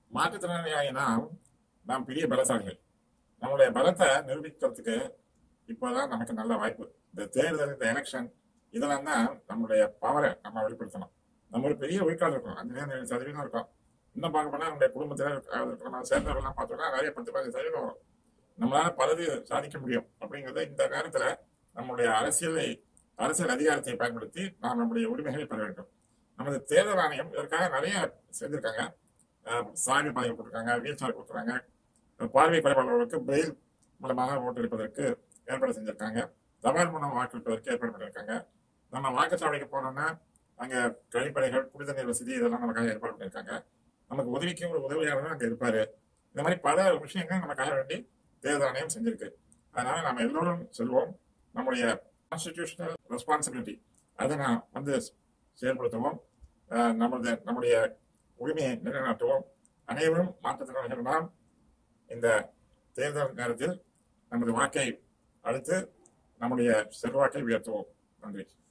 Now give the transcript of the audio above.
மாற்றுத்திறனாளியாகி நாம் நாம் பெரிய பலசாலிகள் நம்மளுடைய பலத்தை நிரூபிக்கிறதுக்கு இப்போதான் நமக்கு நல்ல வாய்ப்பு இந்த தேர்தல் இந்த எலெக்ஷன் இதெல்லாம் தான் நம்மளுடைய பவரை நம்ம வெளிப்படுத்தணும் நம்ம ஒரு பெரிய விழுக்காடு இருக்கோம் அஞ்சு ஏழு சதவீதம் இருக்கும் இன்னும் பார்க்க போனா நம்முடைய குடும்பத்தில் இருக்கிற நம்ம சேர்ந்தவர்கள்லாம் பார்த்தோம்னா நிறைய பத்து பதினஞ்சு சதவீதம் வரும் நம்மளால பலது சாதிக்க முடியும் அப்படிங்கிறத இந்த நேரத்துல நம்முடைய அரசியலை அரசியல் அதிகாரத்தை பயன்படுத்தி நாம் நம்முடைய உரிமைகளை பெற வேண்டும் நமது தேர்தல் ஆணையம் இதற்காக நிறைய செஞ்சிருக்காங்க அஹ் சாமி பாதை கொடுத்துருக்காங்க வீல் சேர் கொடுத்துருக்காங்க பார்வை குறைபாடுகளுக்கு பிரெயில் மூலமாக ஓட்டளிப்பதற்கு ஏற்பாடு செஞ்சிருக்காங்க தபால் மூலம் வாக்களிப்பதற்கு ஏற்பாடு பண்ணியிருக்காங்க நம்ம வாக்குச்சாவடிக்கு போனோம்னா அங்க கழிப்பறைகள் குடிநீர் வசதி இதெல்லாம் நமக்காக ஏற்பாடு பண்ணியிருக்காங்க நமக்கு உதவிக்கு ஒரு உதவியாளர் அங்க இருப்பாரு இந்த மாதிரி பல விஷயங்கள் நமக்காக வேண்டி தேர்தல் ஆணையம் செஞ்சிருக்கு அதனால நம்ம எல்லோரும் செல்வோம் நம்முடைய கான்ஸ்டிடியூஷனல் ரெஸ்பான்சிபிலிட்டி அதை நான் வந்து செயல்படுத்துவோம் அஹ் நமது நம்முடைய உரிமையை நிலைநாட்டுவோம் அனைவரும் மாற்றுத்திறனாளிகள் நாம் இந்த தேர்தல் நேரத்தில் நமது வாக்கை அளித்து நம்முடைய செல்வாக்கை உயர்த்துவோம் நன்றி